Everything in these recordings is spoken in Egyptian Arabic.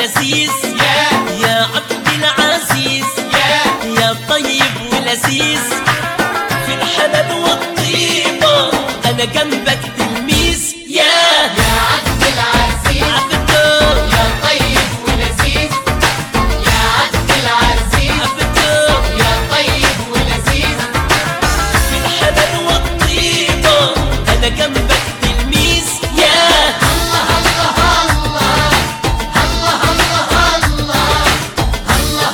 ولذيذ يا عبد العزيز يا طيب ولذيذ في الحنان والطيبة أنا جنبك تلميذ يا عبد العزيز عبدو يا طيب ولذيذ يا عبد العزيز عبدو يا طيب ولذيذ في الحنان والطيبة أنا جنبك تلميذ يا الله الله الله الله الله الله الله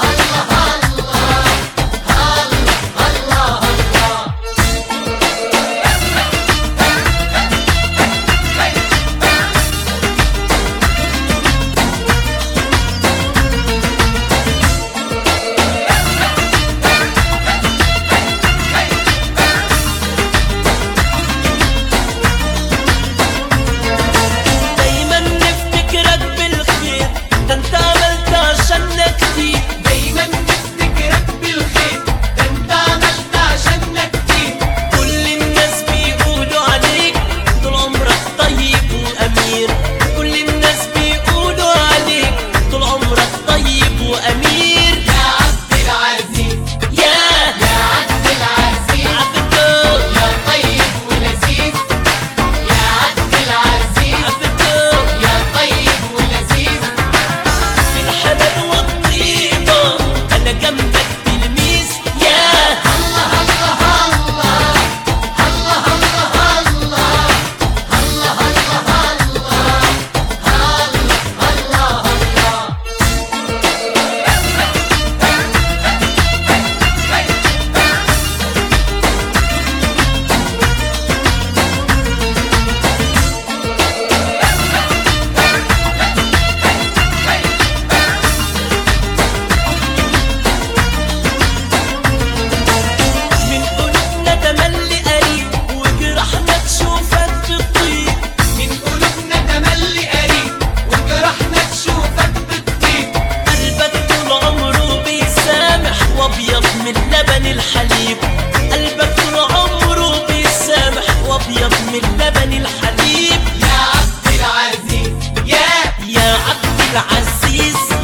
الله الله الله الله دايما نفتكرك بالخير ده انت عملت عشاننا كتير دايما نفتكرك بالخير ده انت عملت عشاننا كتير كل الناس بيقولوا عليك طول عمرك طيب وأمير كل الناس بيقولوا عليك طول عمرك طيب وأمير يا عبد العزيز يا يا عبد العزيز عبدو يا طيب ولذيذ يا عبد العزيز عبدو يا طيب ولذيذ في الحنان والطيبة أنا جنبك تلميذ يا الله الله الله الله الله الله الله الله الله الله الله من قلوبنا تملي قريب وجرحنا تشوفك في الطيب من قلوبنا تملي قريب وجرحنا تشوفك بتطيب قلبك طول عمره بيسامح وابيض من لبن الحليب قلبك طول عمره بيسامح وابيض من لبن الحليب يا عبد العزيز يا يا عبد العزيز